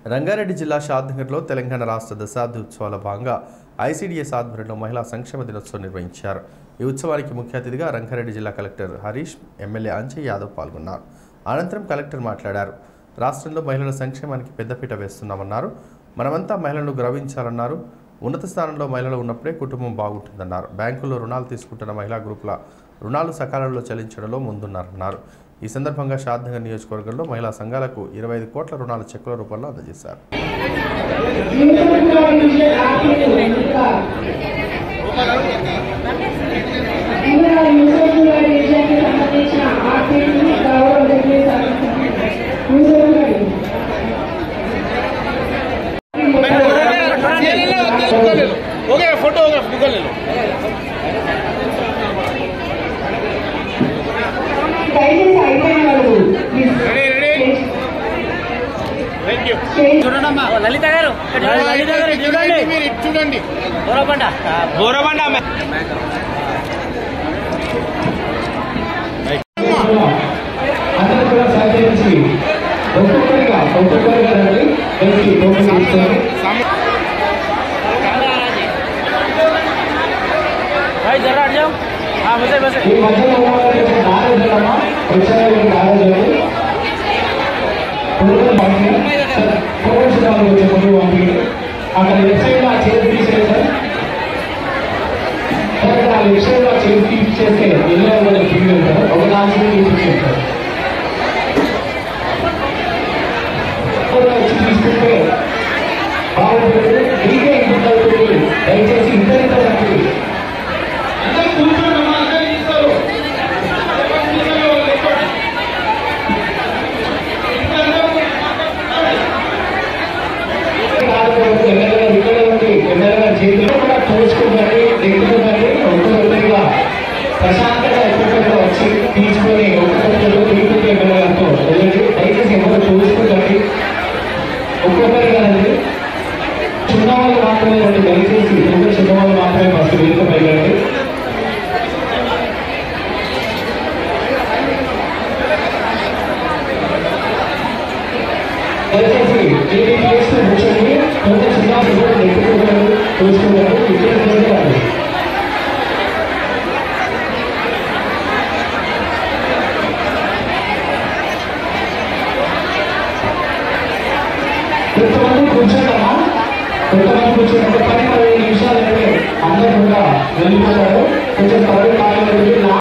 రంగారెడ్డి జిల్లా షాద్నగర్లో తెలంగాణ రాష్ట్ర దశాబ్ది ఉత్సవాల భాగంగా ఐసీడీఎస్ ఆధ్వర్యంలో మహిళా సంక్షేమ దినోత్సవం నిర్వహించారు ఈ ఉత్సవానికి ముఖ్య అతిథిగా రంగారెడ్డి జిల్లా కలెక్టర్ హరీష్ ఎమ్మెల్యే అంజయ్ యాదవ్ పాల్గొన్నారు అనంతరం కలెక్టర్ మాట్లాడారు రాష్ట్రంలో మహిళల సంక్షేమానికి పెద్దపీట వేస్తున్నామన్నారు మనమంతా మహిళలను గౌరవించాలన్నారు ఉన్నత స్థానంలో మహిళలు ఉన్నప్పుడే కుటుంబం బాగుంటుందన్నారు బ్యాంకుల్లో రుణాలు తీసుకుంటున్న మహిళా గ్రూపుల రుణాలు సకాలంలో చెల్లించడంలో ముందున్నారన్నారు ఈ సందర్భంగా షాద్నగర్ నియోజకవర్గంలో మహిళా సంఘాలకు ఇరవై ఐదు కోట్ల రుణాలు చెక్కుల రూపంలో అందజేశారు సంబంధించిన ఆర్టీని గౌరవ డిగ్రీ సాధించారు हो गया फोटो हो गया गूगल ले लो దయచేసి అయిపోయిన వాళ్ళు please ready ready thank you చూడండమ్మా ఓ లలిత గారు ఇక్కడ చూడండి, లలిత గారు ఇటు చూడండి మీరు ఇటు చూడండి బోరబండ బోరబండ అందరూ కూడా సహకరించి ఒక్కొక్కరిగా ఒక్కొక్కరిగా రండి కలిసి టోకెన్ తీసుకోండి भाई जरा हट जाओ हाँ बसे बसे ఈ మధ్యలో ఉన్న వాళ్ళకి నారదమ్మా వచ్చారు నారదలు ప్రమోషన్ వాళ్ళు వచ్చే ముందు పంపించి అక్కడ వెబ్సైట్ ఆ చేతి తీసేది సార్ తర్వాత ఆ వెబ్సైట్ ఆ చేతి తీసేస్తే ఎన్నో వాళ్ళకి ఫీల్ ఉంటారు ఒక దానికి తీసేస్తారు వచ్చి తీసుకుంటే బాగుంటుంది మీకే ఇబ్బంది అవుతుంది దయచేసి ఇద్దరితో రండి అందరూ కూర్చోండమ్మా అందరూ తీసుకోరు ప్రశాంతంగా ఒక్కొక్కరు వచ్చి తీసుకొని ఒక్కొక్కరు తీసుకుంటే వెళ్ళడంతో వెళ్ళండి దయచేసి ఎవరు చూసుకుంటండి ఒక్కొక్కరు కాదండి చిన్నవాళ్ళు మాత్రమే రండి దయచేసి ఎవరు చిన్నవాళ్ళు మాత్రమే ఫస్ట్ వేదిక వెళ్ళండి దయచేసి ఏది చేస్తూ కూర్చోండి కొంచెం చిన్న కూడా నెట్టుకోగలరు చూసుకోగలరు ఇక్కడ కాదు కొంతమంది కూర్చోండమ్మా కొంతమంది కూర్చోండి పది పదిహేను నిమిషాలు అయితే అందరూ కూడా వెళ్ళిపోతారు కొంచెం త్వరగా కావాలి